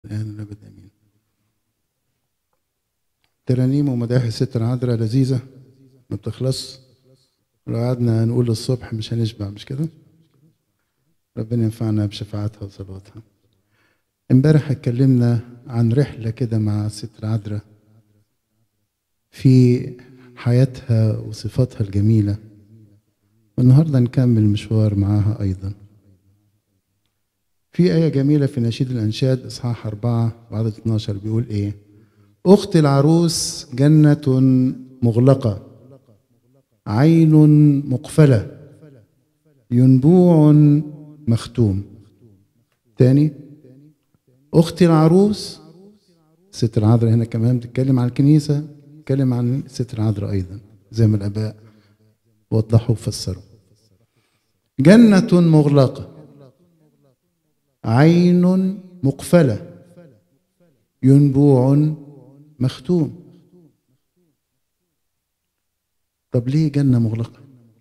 الآن الأبد آمين ترانيم ومداح الست العذراء لذيذة ما بتخلص لو قعدنا نقول الصبح مش هنشبع مش كده ربنا ينفعنا بشفاعتها وصلواتها امبارح اتكلمنا عن رحلة كده مع الست العذراء في حياتها وصفاتها الجميلة والنهاردة نكمل مشوار معاها أيضا في آية جميلة في نشيد الأنشاد إصحاح أربعة وعدد 12 بيقول إيه أخت العروس جنة مغلقة عين مقفلة ينبوع مختوم تاني أختي العروس ست العذراء هنا كمان بتتكلم عن الكنيسة بتتكلم عن ست العذراء أيضا زي ما الآباء وضحوا وفسروا جنة مغلقة عين مقفلة ينبوع مختوم طب ليه جنة مغلقة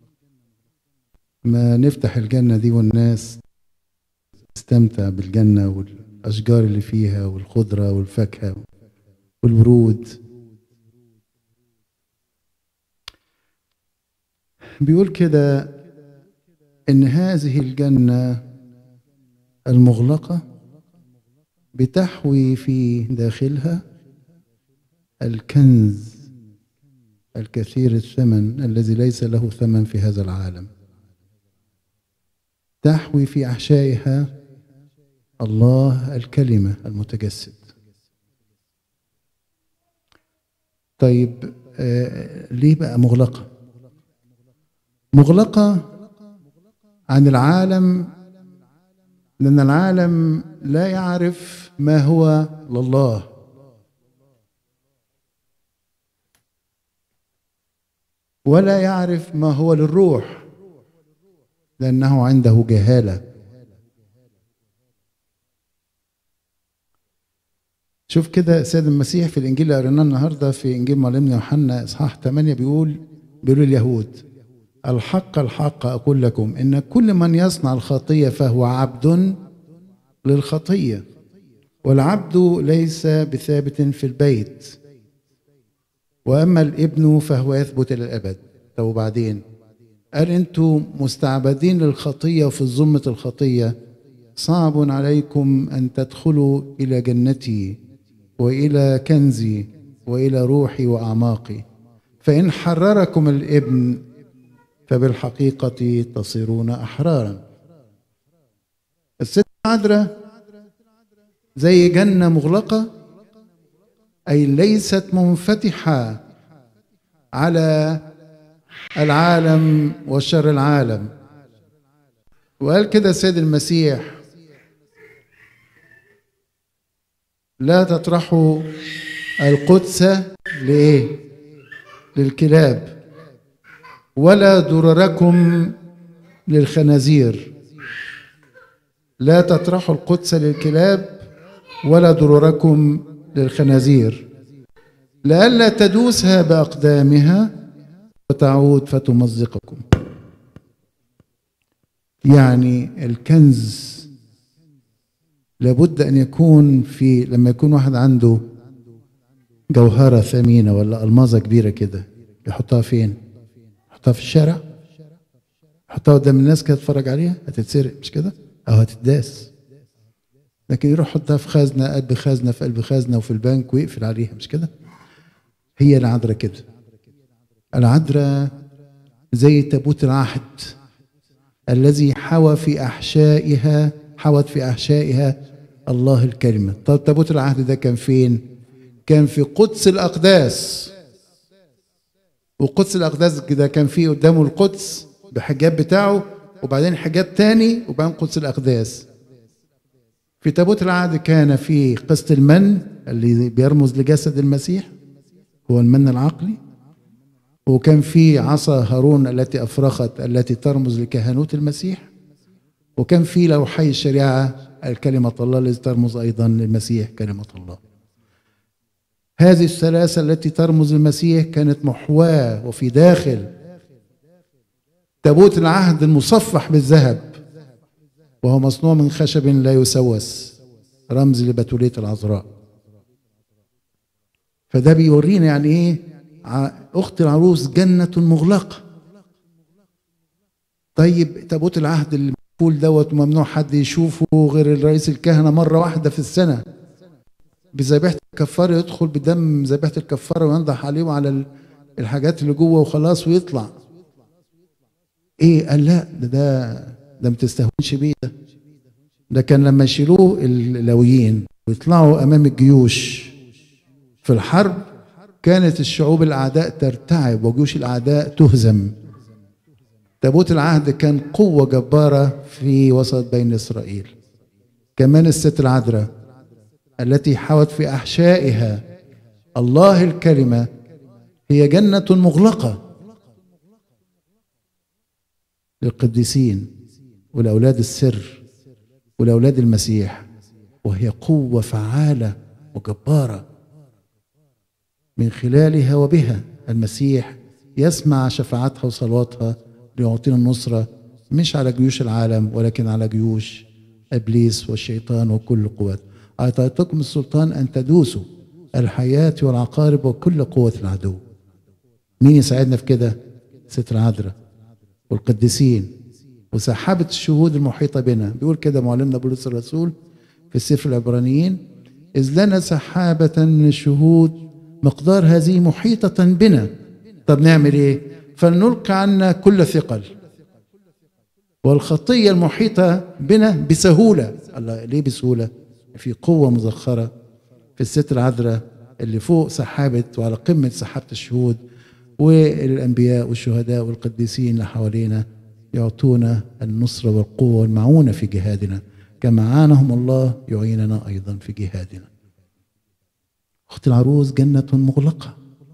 ما نفتح الجنة دي والناس تستمتع بالجنة والأشجار اللي فيها والخضرة والفاكهة والورود بيقول كده إن هذه الجنة المغلقة بتحوي في داخلها الكنز الكثير الثمن الذي ليس له ثمن في هذا العالم تحوي في احشائها الله الكلمه المتجسد طيب آه ليه بقى مغلقه مغلقه عن العالم لان العالم لا يعرف ما هو لله ولا يعرف ما هو للروح لأنه عنده جهالة شوف كده سيد المسيح في الإنجيل اللي قريناه النهارده في إنجيل معلمنا يوحنا إصحاح 8 بيقول بيقول اليهود الحق الحق أقول لكم إن كل من يصنع الخطية فهو عبد للخطية والعبد ليس بثابت في البيت واما الابن فهو يثبت الى الابد طب وبعدين قال انتم مستعبدين للخطيه وفي ظلمه الخطيه صعب عليكم ان تدخلوا الى جنتي والى كنزي والى روحي واعماقي فان حرركم الابن فبالحقيقه تصيرون احرارا الست عذراء زي جنه مغلقه أي ليست منفتحة على العالم وشر العالم وقال كده السيد المسيح لا تطرحوا القدس لإيه؟ للكلاب ولا درركم للخنازير لا تطرحوا القدس للكلاب ولا درركم للخنازير لئلا تدوسها باقدامها وتعود فتمزقكم يعني الكنز لابد ان يكون في لما يكون واحد عنده جوهره ثمينه ولا المازه كبيره كده يحطها فين؟ يحطها في الشارع يحطها قدام الناس كده تتفرج عليها هتتسرق مش كده؟ او هتداس لكن يروح يحطها في خزنه قلب خزنه في قلب خزنه وفي البنك ويقفل عليها مش كده؟ هي العذراء كده العذراء زي تابوت العهد الذي حوى في احشائها حوت في احشائها الله الكلمه طب تابوت العهد ده كان فين؟ كان في قدس الاقداس وقدس الاقداس كده كان فيه قدامه القدس بحجاب بتاعه وبعدين حجاب تاني وبعدين قدس الاقداس في تابوت العهد كان في قسط المن اللي بيرمز لجسد المسيح هو المن العقلي وكان في عصا هارون التي افرخت التي ترمز لكهنوت المسيح وكان في لوحي الشريعه الكلمه الله التي ترمز ايضا للمسيح كلمه الله هذه الثلاثه التي ترمز للمسيح كانت محواه وفي داخل تابوت العهد المصفح بالذهب وهو مصنوع من خشب لا يسوس رمز لبتولية العذراء فده بيورينا يعني ايه اخت العروس جنة مغلقة طيب تابوت العهد اللي مقفول دوت ممنوع حد يشوفه غير الرئيس الكهنة مرة واحدة في السنة بذبيحة الكفارة يدخل بدم ذبيحة الكفارة وينضح عليه وعلى الحاجات اللي جوه وخلاص ويطلع ايه قال لا ده ده ده ما تستهونش بيه ده ده كان لما يشيلوه اللويين ويطلعوا امام الجيوش في الحرب كانت الشعوب الاعداء ترتعب وجيوش الاعداء تهزم تابوت العهد كان قوه جباره في وسط بين اسرائيل كمان الست العذراء التي حوت في احشائها الله الكلمه هي جنه مغلقه للقديسين ولأولاد السر ولأولاد المسيح وهي قوة فعالة وجبارة من خلالها وبها المسيح يسمع شفاعتها وصلواتها ليعطينا النصرة مش على جيوش العالم ولكن على جيوش إبليس والشيطان وكل قوات أعطيتكم السلطان أن تدوسوا الحياة والعقارب وكل قوة العدو مين يساعدنا في كده ستر عذراء والقديسين وسحابة الشهود المحيطة بنا بيقول كده معلمنا بولس الرسول في السفر العبرانيين إذ لنا سحابة من الشهود مقدار هذه محيطة بنا طب نعمل إيه فلنلقي عنا كل ثقل والخطية المحيطة بنا بسهولة الله ليه بسهولة في قوة مزخرة في الستر العذراء اللي فوق سحابة وعلى قمة سحابة الشهود والأنبياء والشهداء والقديسين اللي حوالينا يعطونا النصرة والقوة والمعونة في جهادنا كما عانهم الله يعيننا أيضا في جهادنا أخت العروس جنة مغلقة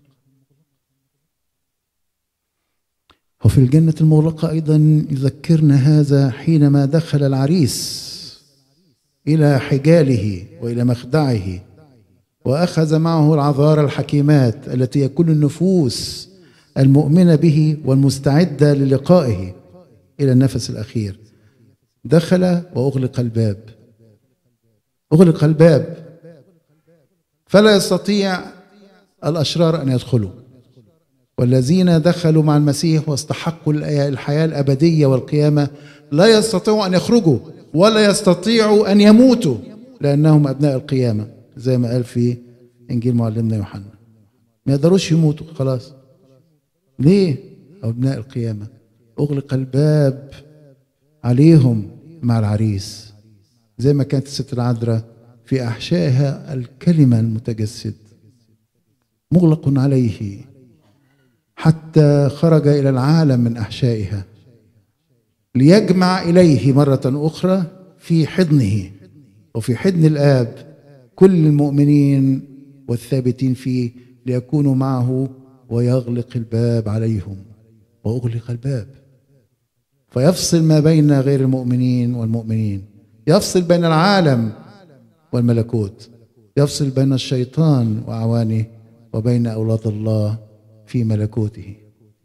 وفي الجنة المغلقة أيضا يذكرنا هذا حينما دخل العريس إلى حجاله وإلى مخدعه وأخذ معه العذار الحكيمات التي هي كل النفوس المؤمنة به والمستعدة للقائه إلى النفس الأخير دخل وأغلق الباب أغلق الباب فلا يستطيع الأشرار أن يدخلوا والذين دخلوا مع المسيح واستحقوا الحياة الأبدية والقيامة لا يستطيعوا أن يخرجوا ولا يستطيعوا أن يموتوا لأنهم أبناء القيامة زي ما قال في إنجيل معلمنا يوحنا ما يقدروش يموتوا خلاص ليه أبناء القيامة أغلق الباب عليهم مع العريس زي ما كانت الست العذراء في أحشائها الكلمة المتجسد مغلق عليه حتى خرج إلى العالم من أحشائها ليجمع إليه مرة أخرى في حضنه وفي حضن الآب كل المؤمنين والثابتين فيه ليكونوا معه ويغلق الباب عليهم واغلق الباب فيفصل ما بين غير المؤمنين والمؤمنين يفصل بين العالم والملكوت يفصل بين الشيطان واعوانه وبين اولاد الله في ملكوته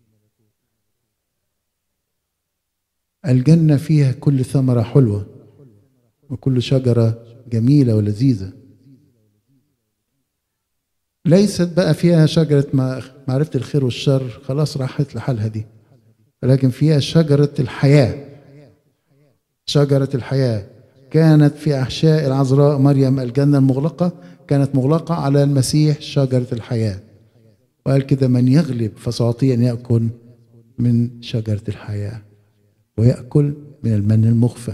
الجنه فيها كل ثمره حلوه وكل شجره جميله ولذيذه ليست بقى فيها شجرة معرفة الخير والشر خلاص راحت لحالها دي ولكن فيها شجرة الحياة شجرة الحياة كانت في أحشاء العذراء مريم الجنة المغلقة كانت مغلقة على المسيح شجرة الحياة وقال كده من يغلب فسأعطيه أن يأكل من شجرة الحياة ويأكل من المن المخفى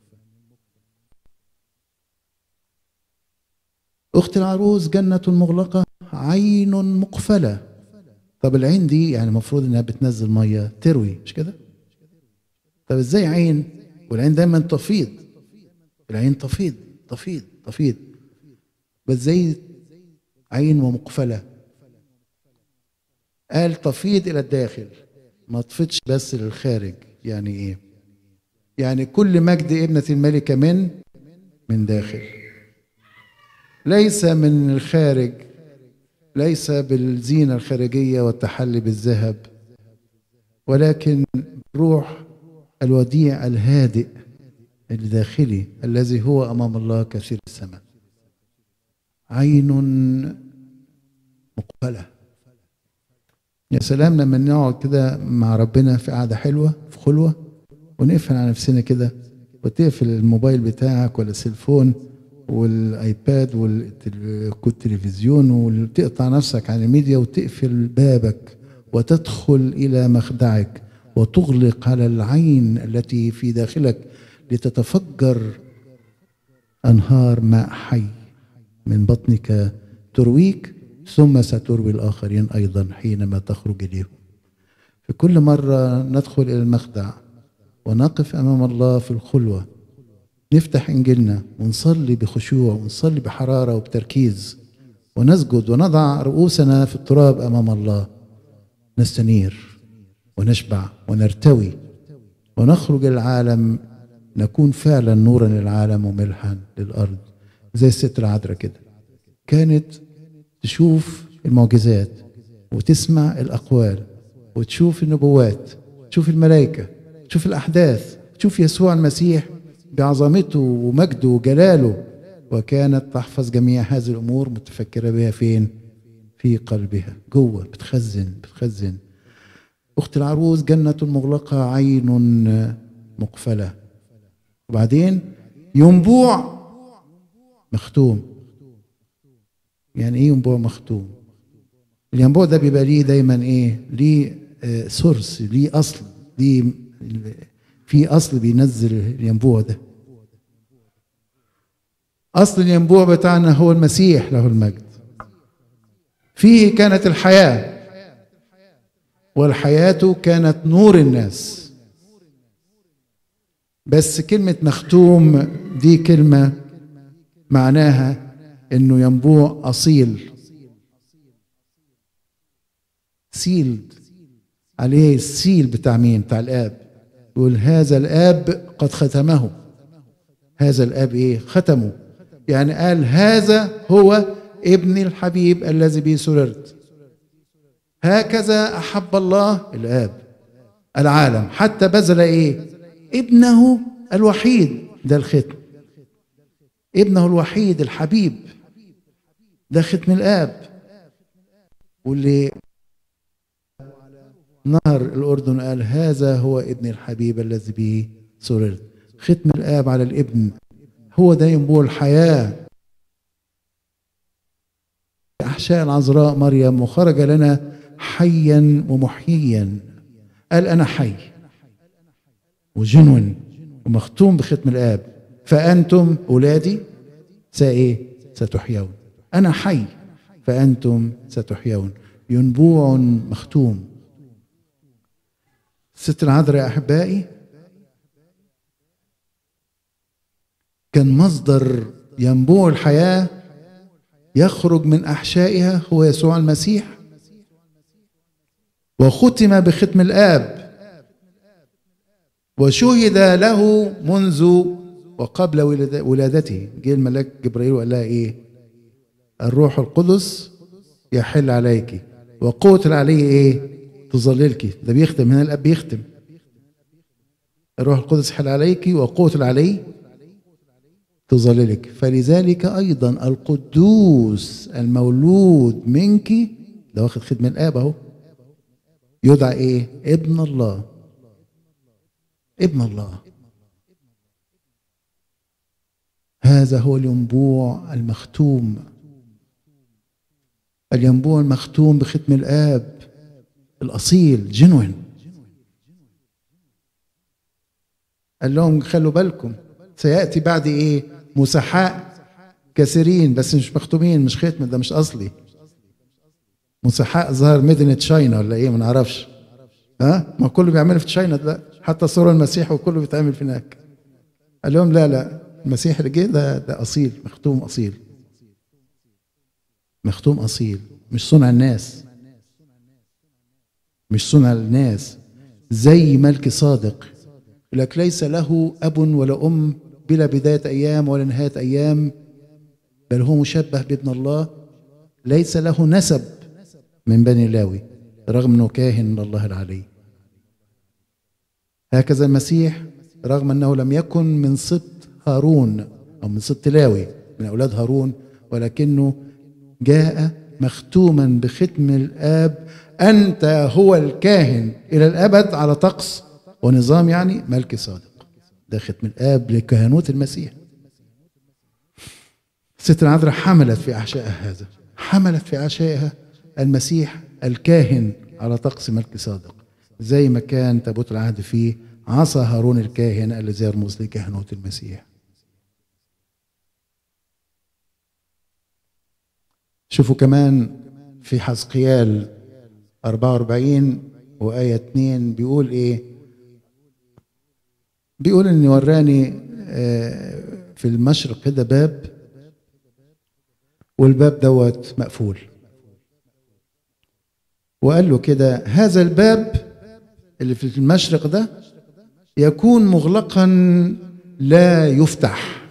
أخت العروس جنة مغلقة عين مقفلة طب العين دي يعني المفروض انها بتنزل ميه تروي مش كده طب ازاي عين والعين دايما تفيض العين تفيض تفيض تفيض بس زي عين ومقفلة قال تفيض إلى الداخل ما تفيضش بس للخارج يعني إيه يعني كل مجد ابنة الملكة من من داخل ليس من الخارج ليس بالزينة الخارجية والتحلي بالذهب ولكن روح الوديع الهادئ الداخلي الذي هو امام الله كثير الثمن عين مقبله يا سلام لما نقعد كده مع ربنا في قعده حلوه في خلوه ونقفل على نفسنا كده وتقفل الموبايل بتاعك ولا السيلفون والايباد والتلفزيون وتقطع نفسك عن الميديا وتقفل بابك وتدخل الى مخدعك وتغلق على العين التي في داخلك لتتفجر انهار ماء حي من بطنك ترويك ثم ستروي الاخرين ايضا حينما تخرج اليهم في كل مره ندخل الى المخدع ونقف امام الله في الخلوه نفتح انجيلنا ونصلي بخشوع ونصلي بحراره وبتركيز ونسجد ونضع رؤوسنا في التراب امام الله نستنير ونشبع ونرتوي ونخرج العالم نكون فعلا نورا للعالم وملحا للارض زي الست العذراء كده كانت تشوف المعجزات وتسمع الاقوال وتشوف النبوات تشوف الملائكه تشوف الاحداث تشوف يسوع المسيح بعظمته ومجده وجلاله وكانت تحفظ جميع هذه الامور متفكره بها فين في قلبها جوه بتخزن بتخزن اخت العروس جنه مغلقه عين مقفله وبعدين ينبوع مختوم يعني ايه ينبوع مختوم الينبوع ده بيبقى ليه دايما ايه ليه آه سورس ليه اصل ليه في اصل بينزل الينبوع ده اصل الينبوع بتاعنا هو المسيح له المجد فيه كانت الحياه والحياه كانت نور الناس بس كلمه مختوم دي كلمه معناها انه ينبوع اصيل سيلد عليه السيل بتاع مين بتاع الاب يقول هذا الاب قد ختمه هذا الاب ايه ختمه يعني قال هذا هو ابني الحبيب الذي به سررت هكذا احب الله الاب العالم حتى بذل ايه ابنه الوحيد ده الختم ابنه الوحيد الحبيب ده ختم الاب واللي نهر الأردن قال هذا هو ابن الحبيب الذي به سررت ختم الآب على الابن هو ده ينبوع الحياة أحشاء العذراء مريم وخرج لنا حيا ومحييا قال أنا حي وجنون ومختوم بختم الآب فأنتم أولادي سإيه ستحيون أنا حي فأنتم ستحيون ينبوع مختوم ست العذراء يا احبائي كان مصدر ينبوع الحياه يخرج من احشائها هو يسوع المسيح وختم بختم الاب وشهد له منذ وقبل ولادته جه الملاك جبرائيل وقال لها ايه الروح القدس يحل عليك وقوة العلي ايه تظللك ده بيختم هنا الاب بيختم الروح القدس حل عليك وقوة العلي تظللك فلذلك أيضا القدوس المولود منك ده واخد خدمة الآب أهو يدعى إيه؟ ابن الله ابن الله هذا هو الينبوع المختوم الينبوع المختوم بختم الآب الأصيل جنون قال لهم خلوا بالكم سيأتي بعد إيه مسحاء كثيرين بس مش مختومين مش ختم ده مش أصلي مسحاء ظهر مدينة تشاينا ولا إيه ما نعرفش ها ما كله بيعمل في تشاينا دلوقتي حتى صورة المسيح وكله بيتعمل في هناك قال لهم لا لا المسيح اللي جه ده ده أصيل مختوم أصيل مختوم أصيل مش صنع الناس مش صنع الناس زي ملك صادق لك ليس له أب ولا أم بلا بداية أيام ولا نهاية أيام بل هو مشبه بابن الله ليس له نسب من بني لاوي رغم أنه كاهن من الله العلي هكذا المسيح رغم أنه لم يكن من سبط هارون أو من سبط لاوي من أولاد هارون ولكنه جاء مختوما بختم الآب أنت هو الكاهن إلى الأبد على طقس ونظام يعني ملك صادق ده ختم الآب لكهنوت المسيح ست العذراء حملت في أحشائها هذا حملت في أحشائها المسيح الكاهن على طقس ملك صادق زي ما كان تابوت العهد فيه عصا هارون الكاهن الذي يرمز لكهنوت المسيح شوفوا كمان في حزقيال 44 وآية 2 بيقول إيه؟ بيقول إن وراني في المشرق كده باب والباب دوت مقفول وقال له كده هذا الباب اللي في المشرق ده يكون مغلقا لا يفتح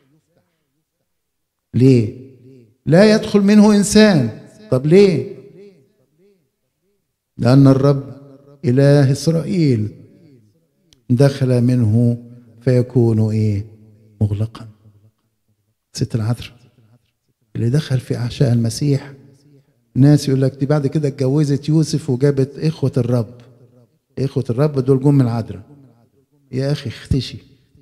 ليه لا يدخل منه انسان طب ليه لان الرب اله اسرائيل دخل منه فيكون ايه مغلقا ست العذراء اللي دخل في احشاء المسيح ناس يقول لك دي بعد كده اتجوزت يوسف وجابت اخوه الرب اخوه الرب دول جم من العذراء يا اخي اختشي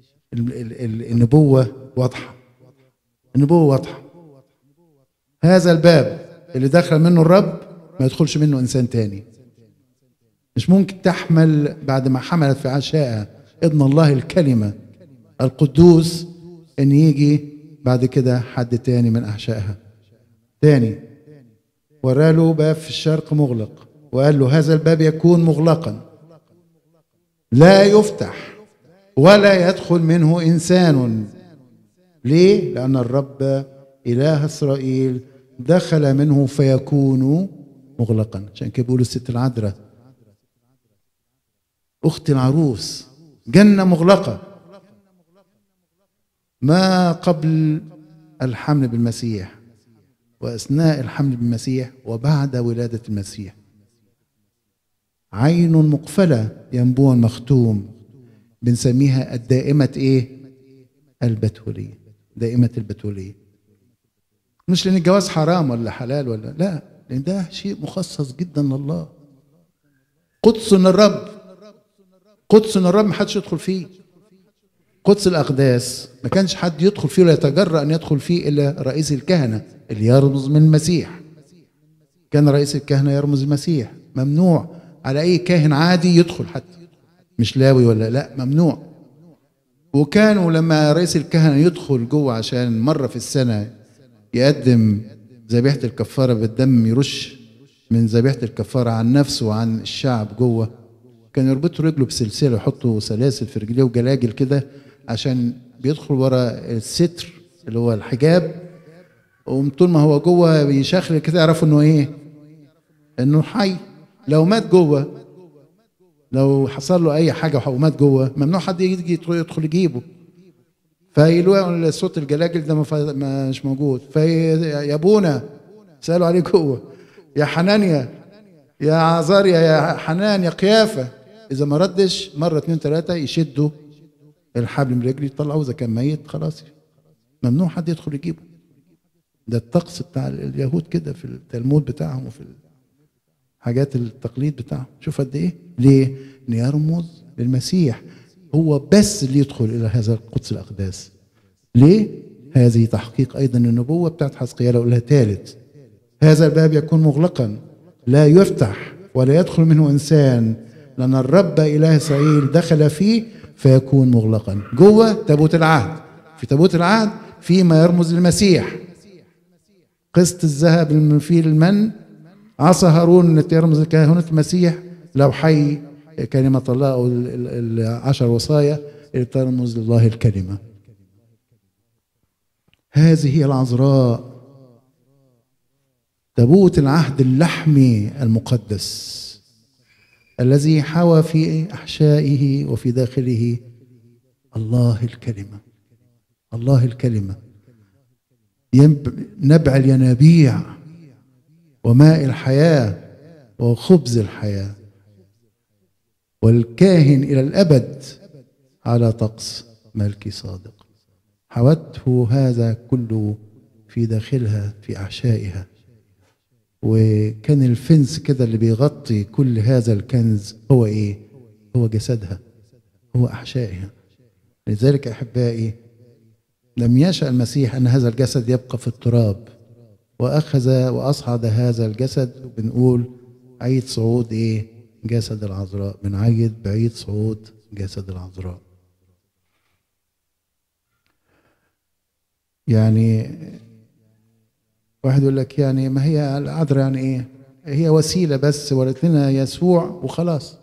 النبوه واضحه النبوه واضحه هذا الباب اللي دخل منه الرب ما يدخلش منه انسان تاني مش ممكن تحمل بعد ما حملت في عشائها ابن الله الكلمه القدوس ان يجي بعد كده حد تاني من احشائها تاني وراله باب في الشرق مغلق وقال له هذا الباب يكون مغلقا لا يفتح ولا يدخل منه انسان ليه لان الرب اله اسرائيل دخل منه فيكون مغلقا عشان كده بيقولوا الست العذراء اخت العروس جنه مغلقه ما قبل الحمل بالمسيح واثناء الحمل بالمسيح وبعد ولاده المسيح عين مقفله ينبوع مختوم بنسميها الدائمه ايه البتوليه دائمه البتوليه مش لان الجواز حرام ولا حلال ولا لا لان ده شيء مخصص جدا لله قدس الرب قدس الرب ما حدش يدخل فيه قدس الاقداس ما كانش حد يدخل فيه ولا يتجرأ ان يدخل فيه الا رئيس الكهنه اللي يرمز من المسيح كان رئيس الكهنه يرمز المسيح ممنوع على اي كاهن عادي يدخل حتى مش لاوي ولا لا ممنوع وكانوا لما رئيس الكهنه يدخل جوه عشان مره في السنه يقدم ذبيحه الكفاره بالدم يرش من ذبيحه الكفاره عن نفسه وعن الشعب جوه كان يربطوا رجله بسلسله يحطوا سلاسل في رجليه وجلاجل كده عشان بيدخل ورا الستر اللي هو الحجاب وطول ما هو جوه بيشخل كده يعرفوا انه ايه انه حي لو مات جوه لو حصل له اي حاجه ومات جوه ممنوع حد يجي يدخل يجيبه فيلوى صوت الجلاجل ده مش موجود في ابونا سالوا عليه جوه يا حنانيا يا عزاريا يا حنان يا قيافه اذا ما ردش مره اتنين تلاته يشدوا الحبل من رجلي يطلعوه اذا كان ميت خلاص ممنوع حد يدخل يجيبه ده الطقس بتاع اليهود كده في التلمود بتاعهم وفي حاجات التقليد بتاعهم شوف قد ايه ليه يرمز للمسيح هو بس اللي يدخل الى هذا القدس الاقداس ليه هذه تحقيق ايضا النبوه بتاعت حزقيال اقولها ثالث هذا الباب يكون مغلقا لا يفتح ولا يدخل منه انسان لان الرب اله اسرائيل دخل فيه فيكون مغلقا جوه تابوت العهد في تابوت العهد في ما يرمز للمسيح قسط الذهب فيه المن عصا هارون التي يرمز لكهنة المسيح لو حي كلمة الله أو العشر وصايا اللي ترمز لله الكلمة هذه هي العذراء تابوت العهد اللحمي المقدس الذي حوى في احشائه وفي داخله الله الكلمه الله الكلمه نبع الينابيع وماء الحياه وخبز الحياه والكاهن الى الابد على طقس ملكي صادق حوته هذا كله في داخلها في أحشائها وكان الفنس كده اللي بيغطي كل هذا الكنز هو إيه؟ هو جسدها هو أحشائها لذلك أحبائي لم يشأ المسيح أن هذا الجسد يبقى في التراب وأخذ وأصعد هذا الجسد وبنقول عيد صعود إيه؟ جسد العذراء بنعيد بعيد صعود جسد العذراء يعني واحد يقول لك يعني ما هي العذراء يعني ايه هي وسيلة بس ولت لنا يسوع وخلاص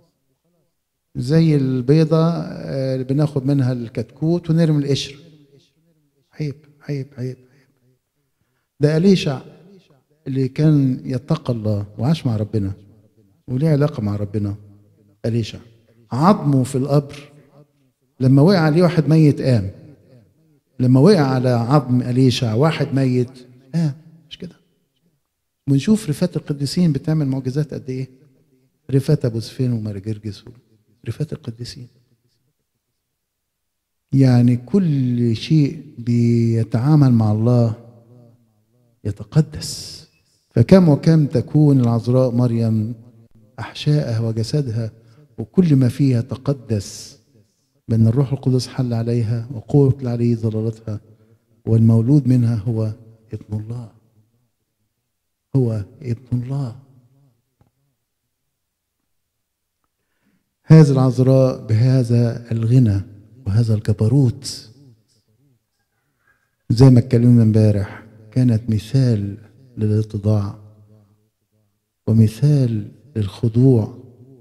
زي البيضة اللي بناخد منها الكتكوت ونرمي القشر عيب عيب عيب عيب ده أليشع اللي كان يتقى الله وعاش مع ربنا وليه علاقة مع ربنا أليشع عظمه في القبر لما وقع عليه واحد ميت قام لما وقع على عظم أليشع واحد ميت قام مش كده ونشوف رفات القديسين بتعمل معجزات قد ايه رفات ابو سفين ومرجرجس رفات القديسين يعني كل شيء بيتعامل مع الله يتقدس فكم وكم تكون العذراء مريم احشائها وجسدها وكل ما فيها تقدس بان الروح القدس حل عليها وقوه العلي ظلالتها والمولود منها هو ابن الله هو ابن الله هذه العذراء بهذا الغنى وهذا الجبروت زي ما اتكلمنا امبارح كانت مثال للاتضاع ومثال للخضوع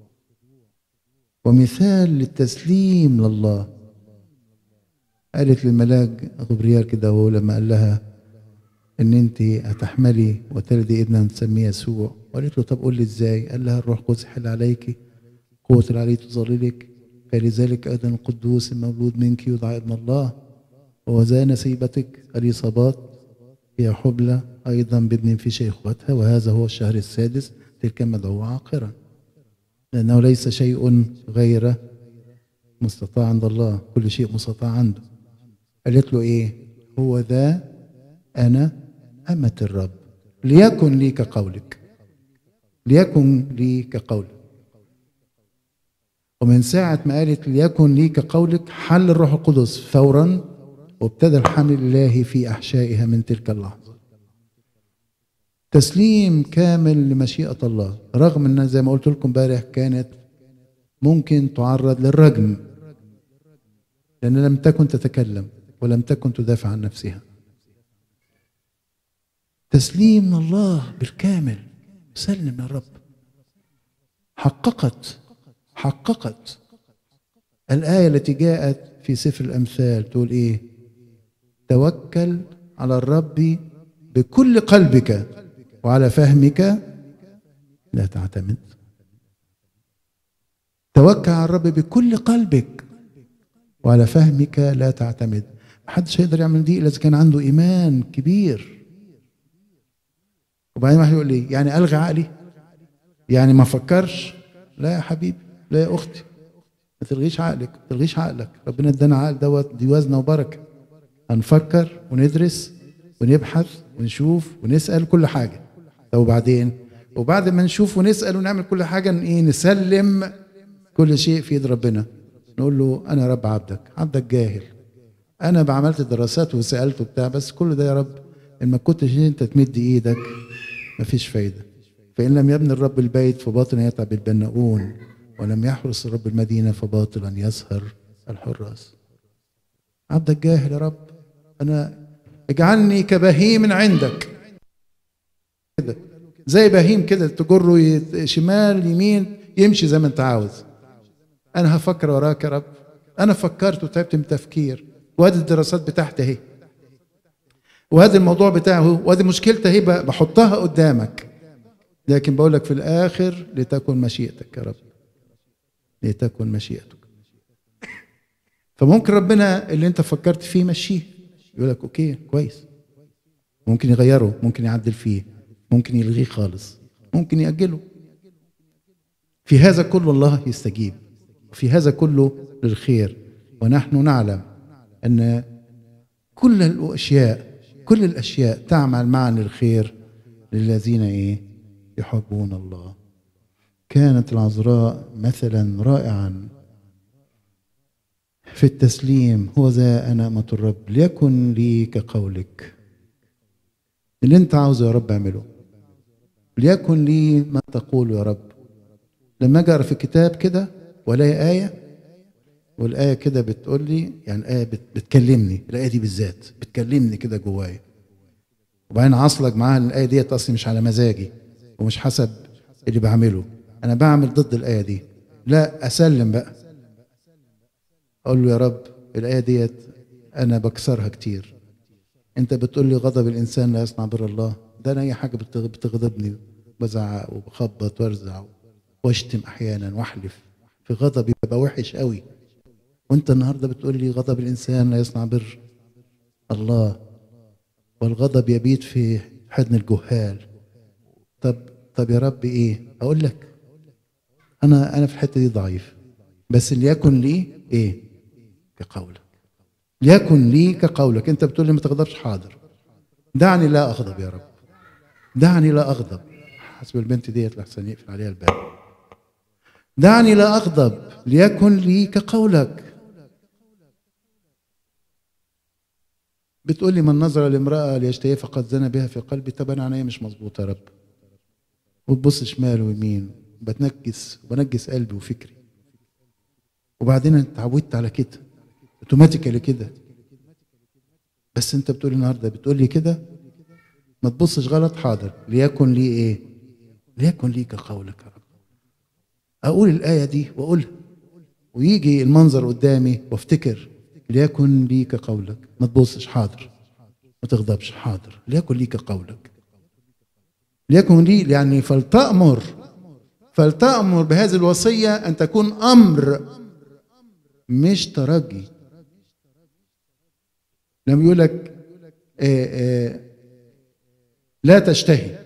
ومثال للتسليم لله قالت للملاك غبريال كده وهو لما قال لها ان انت هتحملي وتلدي ابنا تسميه يسوع وقالت له طب قول لي ازاي قال لها الروح القدس حل عليك قوة العلي تظللك فلذلك أيضا القدوس المولود منك يدعى ابن الله وذا نسيبتك الإصابات هي حبلى أيضا بابن في شيخوتها وهذا هو الشهر السادس تلك مدعوة عاقرا لأنه ليس شيء غير مستطاع عند الله كل شيء مستطاع عنده قالت له إيه هو ذا أنا أمة الرب ليكن لي كقولك ليكن لي كقولك ومن ساعة ما قالت ليكن لي كقولك حل الروح القدس فورا وابتدى الحمل الله في أحشائها من تلك اللحظة تسليم كامل لمشيئة الله رغم أنها زي ما قلت لكم امبارح كانت ممكن تعرض للرجم لأن لم تكن تتكلم ولم تكن تدافع عن نفسها تسليم من الله بالكامل سلم يا رب حققت حققت الآية التي جاءت في سفر الأمثال تقول إيه توكل على الرب بكل قلبك وعلى فهمك لا تعتمد توكل على الرب بكل قلبك وعلى فهمك لا تعتمد محدش هيقدر يعمل دي الا اذا كان عنده ايمان كبير وبعدين واحد يقول لي يعني الغي عقلي يعني ما افكرش لا يا حبيبي لا يا اختي ما تلغيش عقلك ما تلغيش عقلك ربنا ادانا عقل دوت دي وزنه وبركه هنفكر وندرس ونبحث ونشوف ونسال كل حاجه طب وبعدين وبعد ما نشوف ونسال ونعمل كل حاجه ايه نسلم كل شيء في ايد ربنا نقول له انا رب عبدك عبدك جاهل انا عملت دراسات وسالت وبتاع بس كل ده يا رب ان ما كنتش انت تمد ايدك مفيش فايده فان لم يبني الرب البيت فباطلا يتعب البناؤون ولم يحرس الرب المدينه فباطلا يسهر الحراس عبدك جاهل يا رب انا اجعلني كبهيم عندك كده زي بهيم كده تجره شمال يمين يمشي زي ما انت عاوز انا هفكر وراك يا رب انا فكرت وتعبت من التفكير وادي الدراسات بتاعتي اهي وهذا الموضوع بتاعه وادي مشكلتي اهي بحطها قدامك لكن بقول لك في الاخر لتكن مشيئتك يا رب لتكن مشيئتك فممكن ربنا اللي انت فكرت فيه مشيه يقول لك اوكي كويس ممكن يغيره ممكن يعدل فيه ممكن يلغيه خالص ممكن يأجله في هذا كله الله يستجيب في هذا كله للخير ونحن نعلم ان كل الاشياء كل الاشياء تعمل معا للخير للذين ايه يحبون الله كانت العذراء مثلا رائعا في التسليم هو ذا أنا أمة الرب ليكن لي كقولك اللي أنت عاوزه يا رب اعمله ليكن لي ما تقول يا رب لما أجي أقرأ في الكتاب كده وألاقي آية والآية كده بتقول لي يعني الآية بت- بتكلمني الآية دي بالذات بتكلمني كده جوايا وبعدين عصلك معاها إن الآية ديت أصلي مش على مزاجي ومش حسب اللي بعمله أنا بعمل ضد الآية دي لا أسلم بقى اقول له يا رب الايه ديت انا بكسرها كتير انت بتقول لي غضب الانسان لا يصنع بر الله ده انا اي حاجه بتغ- بتغضبني بزعق وبخبط وارزع واشتم احيانا واحلف في غضبي ببقى وحش قوي وانت النهارده بتقول لي غضب الانسان لا يصنع بر الله والغضب يبيت في حضن الجهال طب طب يا رب ايه اقول لك انا انا في الحته دي ضعيف بس ليكن لي ايه كقولك ليكن لي كقولك انت بتقول لي ما تغضبش حاضر دعني لا اغضب يا رب دعني لا اغضب حسب البنت ديت لحسن يقفل عليها الباب دعني لا اغضب ليكن لي كقولك بتقول لي من نظر لامراه ليشتهي فقد زنى بها في قلبي طب انا عينيا مش مظبوطه يا رب وتبص شمال ويمين بتنجس وبنجس قلبي وفكري وبعدين أنا اتعودت على كده اوتوماتيكالي كده بس انت بتقول النهارده بتقول لي كده ما تبصش غلط حاضر ليكن لي ايه ليكن لي كقولك يا رب اقول الايه دي واقولها ويجي المنظر قدامي وافتكر ليكن لي كقولك ما تبصش حاضر ما تغضبش حاضر ليكن لي كقولك ليكن لي يعني فلتأمر فلتأمر بهذه الوصية أن تكون أمر مش ترجي لما يقول لك آه، آه، لا تشتهي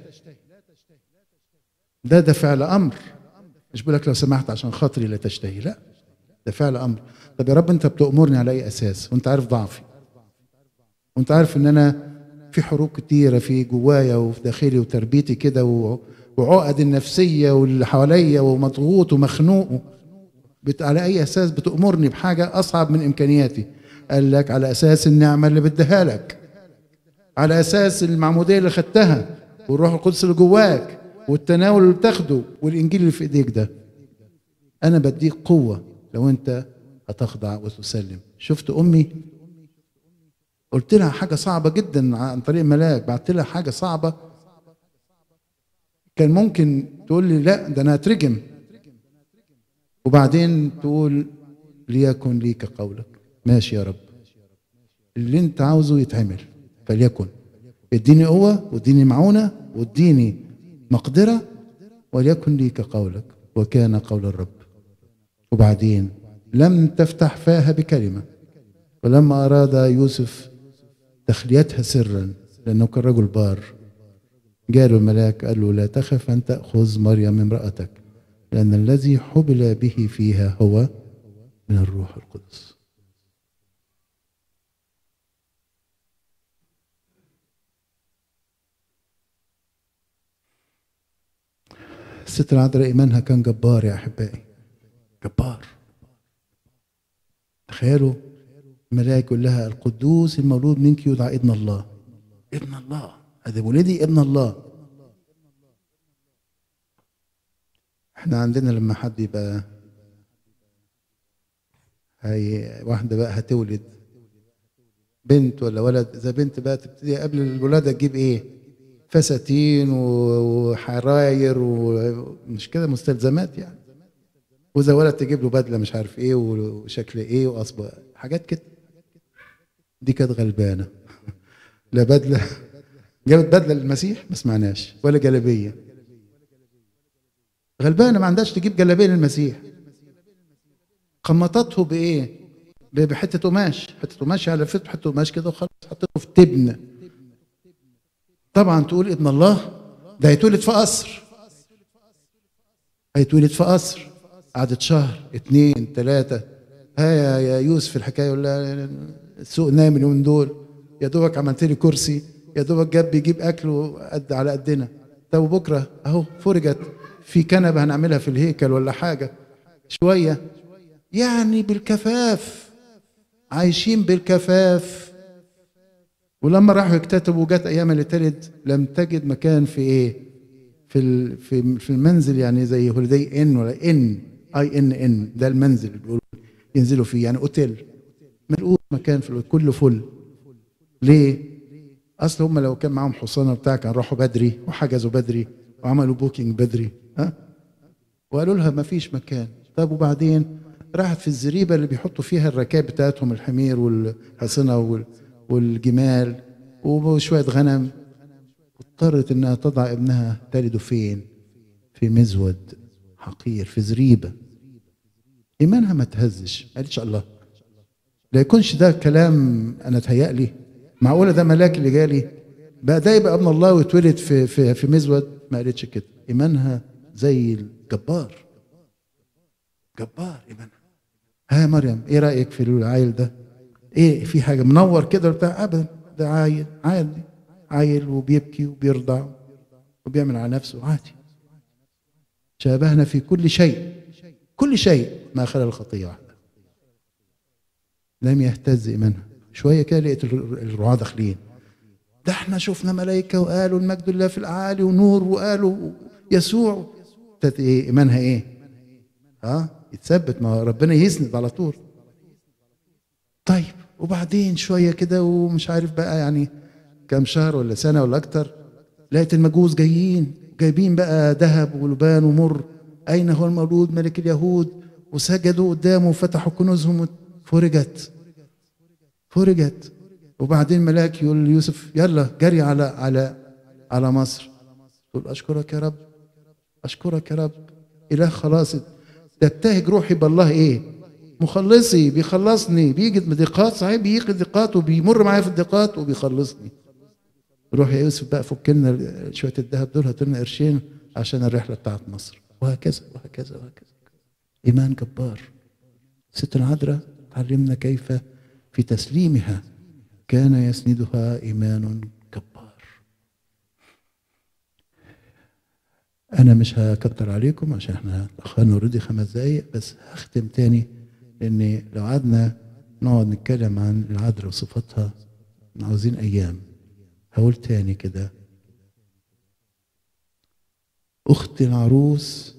ده ده فعل امر مش بقول لك لو سمحت عشان خاطري لا تشتهي لا ده فعل امر طب يا رب انت بتأمرني على اي اساس وانت عارف ضعفي وانت عارف ان انا في حروب كتيرة في جوايا وفي داخلي وتربيتي كده و- وعقد النفسية واللي حواليا ومضغوط ومخنوق بت... على اي اساس بتأمرني بحاجة اصعب من امكانياتي قال لك على اساس النعمة اللي بديها لك على اساس المعمودية اللي خدتها والروح القدس اللي جواك والتناول اللي بتاخده والانجيل اللي في ايديك ده انا بديك قوة لو انت هتخضع وتسلم شفت امي قلت لها حاجة صعبة جدا عن طريق ملاك بعت لها حاجة صعبة كان ممكن تقول لي لا ده انا هترجم وبعدين تقول ليكن لي كقولك ماشي يا رب اللي انت عاوزه يتعمل فليكن اديني قوة واديني معونة واديني مقدرة وليكن لي كقولك وكان قول الرب وبعدين لم تفتح فاها بكلمة ولما أراد يوسف تخليتها سرا لأنه كان رجل بار جاله الملاك قال له لا تخف أن تأخذ مريم امرأتك لأن الذي حبل به فيها هو من الروح القدس الست العذراء إيمانها كان جبار يا أحبائي جبار تخيلوا الملائكة يقول لها القدوس المولود منك يدعى ابن الله ابن الله هذا ولدي ابن الله احنا عندنا لما حد يبقى هي واحدة بقى هتولد بنت ولا ولد إذا بنت بقى تبتدي قبل الولادة تجيب إيه؟ فساتين و- وحراير ومش كده مستلزمات يعني وإذا ولد تجيب له بدلة مش عارف إيه وشكل إيه وأصبع حاجات كده دي كانت غلبانة لا بدلة جابت بدلة للمسيح ما سمعناش ولا جلابية غلبانة ما عندهاش تجيب جلابية للمسيح قمطته بايه ب- بحته قماش حته قماش على فت حته قماش كده وخلاص حطيته في تبن طبعا تقول ابن الله ده هيتولد في قصر هيتولد في قصر قعدت شهر اتنين تلاتة ها يا يا يوسف الحكايه يقول لها السوق نايم اليومين دول يا دوبك عملت لي كرسي يا دوبك جاب بيجيب اكل قد على قدنا طب وبكره اهو فرجت في كنبه هنعملها في الهيكل ولا حاجه شويه يعني بالكفاف عايشين بالكفاف ولما راحوا يكتتبوا جت ايام اللي تلد لم تجد مكان في ايه في ال- في في المنزل يعني زي هوليداي ان ولا ان اي ان ان ده المنزل اللي بيقولوا ينزلوا فيه يعني اوتيل ملقوط مكان في الأوتيل، كله فل ليه؟ اصل هم لو كان معاهم حصانه بتاع كان راحوا بدري وحجزوا بدري وعملوا بوكينج بدري ها وقالوا لها ما فيش مكان طب وبعدين راحت في الزريبه اللي بيحطوا فيها الركاب بتاعتهم الحمير والحصنه وال- والجمال وشويه غنم اضطرت انها تضع ابنها تلد فين؟ في مزود حقير في زريبه ايمانها ما تهزش ما قالتش الله لا يكونش ده كلام انا اتهيألي معقوله ده ملاك اللي جالي بقى ده يبقى ابن الله واتولد في في في مزود ما قالتش كده ايمانها زي الجبار جبار ايمانها ها يا مريم ايه رايك في العيل ده ايه في حاجه منور كده بتاع ابدا ده عيل عادي عيل وبيبكي وبيرضع وبيعمل على نفسه عادي شابهنا في كل شيء كل شيء ما خلا الخطيه واحده لم يهتز ايمانها شويه كده لقيت الر- الرعاه داخلين ده احنا شفنا ملائكه وقالوا المجد لله في الاعالي ونور وقالوا يسوع ابتدت ايه ايمانها ايه ها يتثبت ما هو ربنا يسند على طول طيب وبعدين شويه كده ومش عارف بقى يعني كام شهر ولا سنه ولا اكتر لقيت المجوس جايين جايبين بقى ذهب ولبان ومر اين هو المولود ملك اليهود وسجدوا قدامه وفتحوا كنوزهم فرجت فرجت وبعدين ملاك يقول ليوسف يلا جري على على على مصر تقول اشكرك يا رب اشكرك يا رب اله خلاص تبتهج روحي بالله ايه مخلصي بيخلصني بيجي ضيقات صحيح بيجي ضيقات وبيمر معايا في الضيقات وبيخلصني روح يا يوسف بقى فك لنا شويه الذهب دول هات لنا قرشين عشان الرحله بتاعت مصر وهكذا وهكذا وهكذا ايمان جبار ست العذراء تعلمنا كيف في تسليمها كان يسندها ايمان جبار انا مش هكتر عليكم عشان احنا اخرنا اوريدي خمس دقايق بس هختم تاني لان لو قعدنا نقعد نتكلم عن العذراء وصفاتها عاوزين ايام هقول تاني كده اخت العروس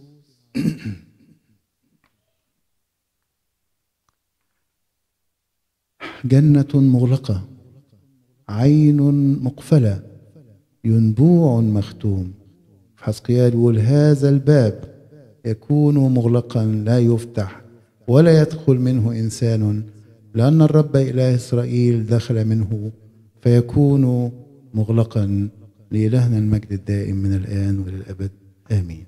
جنة مغلقة عين مقفلة ينبوع مختوم في حسقيال يقول هذا الباب يكون مغلقا لا يفتح ولا يدخل منه إنسان لأن الرب إله إسرائيل دخل منه فيكون مغلقا لإلهنا المجد الدائم من الآن وللأبد آمين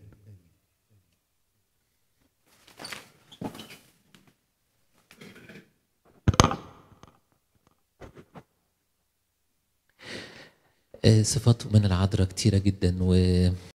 آه، صفات من العذراء كتيرة جدا و